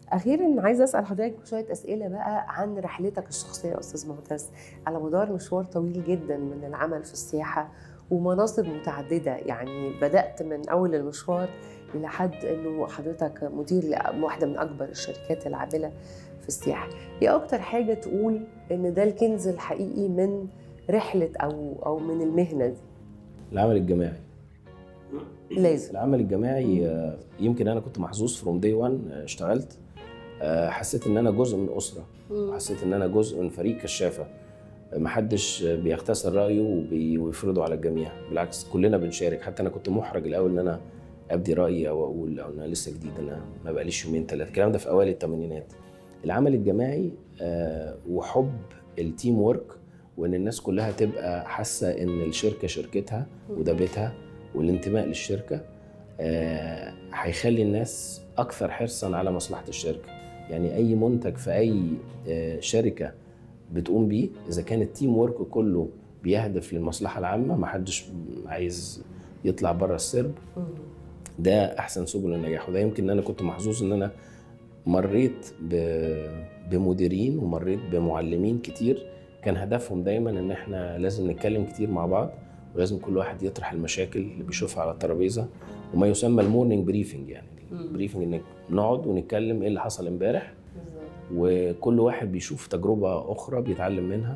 اخيرا عايزه اسال حضرتك شويه اسئله بقى عن رحلتك الشخصيه يا استاذ معتز على مدار مشوار طويل جدا من العمل في السياحه ومناصب متعدده يعني بدات من اول المشوار لحد انه حضرتك مدير لواحده من اكبر الشركات العامله في السياحه ايه اكتر حاجه تقول ان ده الكنز الحقيقي من رحله او او من المهنه دي العمل الجماعي لازم العمل الجماعي آه، يمكن انا كنت محظوظ فروم داي 1 اشتغلت آه، حسيت ان انا جزء من اسره مم. حسيت ان انا جزء من فريق كشافه محدش بيختصر رايه وبي- ويفرضه على الجميع بالعكس كلنا بنشارك حتى انا كنت محرج الاول ان انا ابدي رايي او اقول او انا لسه جديد انا ما بقاليش يومين ثلاثه الكلام ده في اوائل الثمانينات العمل الجماعي آه، وحب التيم وورك وان الناس كلها تبقى حاسه ان الشركه شركتها وده بيتها والانتماء للشركه آه، هيخلي الناس اكثر حرصا على مصلحه الشركه يعني اي منتج في اي آه، شركه بتقوم بيه اذا كان التيم وورك كله بيهدف للمصلحه العامه ما حدش عايز يطلع بره السرب مم. ده احسن سبل النجاح وده يمكن ان انا كنت محظوظ ان انا مريت ب- بمديرين ومريت بمعلمين كتير كان هدفهم دايما ان احنا لازم نتكلم كتير مع بعض ولازم كل واحد يطرح المشاكل اللي بيشوفها على الترابيزه وما يسمى المورنينج بريفنج يعني مم. البريفنج انك نقعد ونتكلم ايه اللي حصل امبارح بالظبط. وكل واحد بيشوف تجربة أخرى بيتعلم منها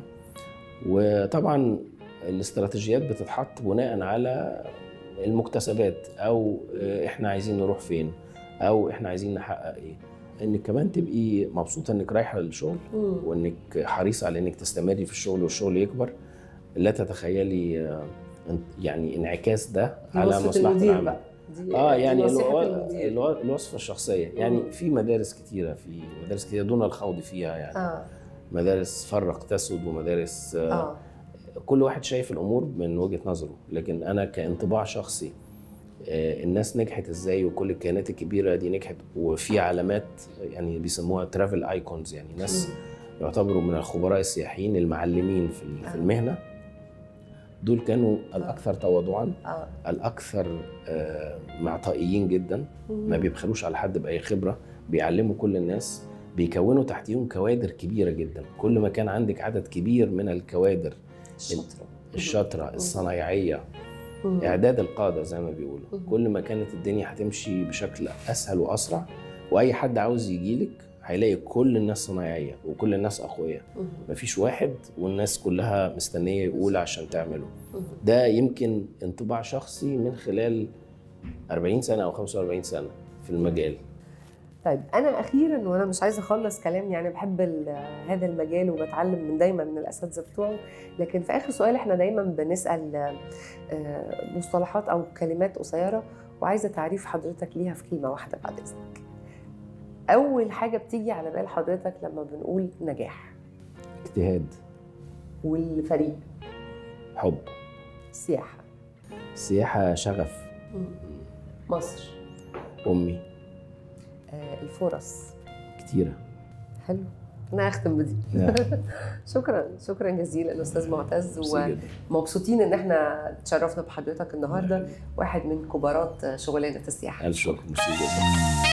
وطبعا الاستراتيجيات بتتحط بناء على المكتسبات أو إحنا عايزين نروح فين أو إحنا عايزين نحقق إيه إنك كمان تبقي مبسوطة إنك رايحة للشغل مم. وإنك حريصة على إنك تستمري في الشغل والشغل يكبر لا تتخيلي آه، يعني انعكاس ده على وصفة مصلحة المدير العمل بقى. دي اه دي يعني نصيحة الو- المدير. الو- الوصفه الشخصيه يعني مم. في مدارس كتيره في مدارس كتيره دون الخوض فيها يعني اه مدارس فرق تسد ومدارس آه. اه كل واحد شايف الامور من وجهه نظره لكن انا كانطباع شخصي آه، الناس نجحت ازاي وكل الكيانات الكبيره دي نجحت وفي علامات يعني بيسموها ترافل ايكونز يعني ناس يعتبروا من الخبراء السياحيين المعلمين في ال- في آه. المهنه دول كانوا الاكثر تواضعا اه الاكثر آه، معطائيين جدا ما بيبخلوش على حد باي خبره بيعلموا كل الناس بيكونوا تحتيهم كوادر كبيره جدا كل ما كان عندك عدد كبير من الكوادر الشاطرة الشاطره الصنايعيه مم. اعداد القاده زي ما بيقولوا مم. كل ما كانت الدنيا هتمشي بشكل اسهل واسرع واي حد عاوز يجيلك هيلاقي كل الناس صنايعيه وكل الناس اقوياء مم. مفيش واحد والناس كلها مستنيه يقول عشان تعمله مم. ده يمكن انطباع شخصي من خلال 40 سنه او 45 سنه في المجال طيب انا اخيرا وانا مش عايزه اخلص كلام يعني بحب ال- هذا المجال وبتعلم من دايما من الاساتذه بتوعه لكن في اخر سؤال احنا دايما بنسال آه، مصطلحات او كلمات قصيره وعايزه تعريف حضرتك ليها في كلمه واحده بعد اذنك اول حاجه بتيجي على بال حضرتك لما بنقول نجاح اجتهاد والفريق حب السياحه السياحه شغف مصر امي آه، الفرص كتيره حلو انا هختم بدي نعم. شكرا شكرا جزيلا استاذ معتز ميرسي جدا. ومبسوطين ان احنا تشرفنا بحضرتك النهارده واحد من كبارات شغلانه السياحه الف شكر ميرسي جدا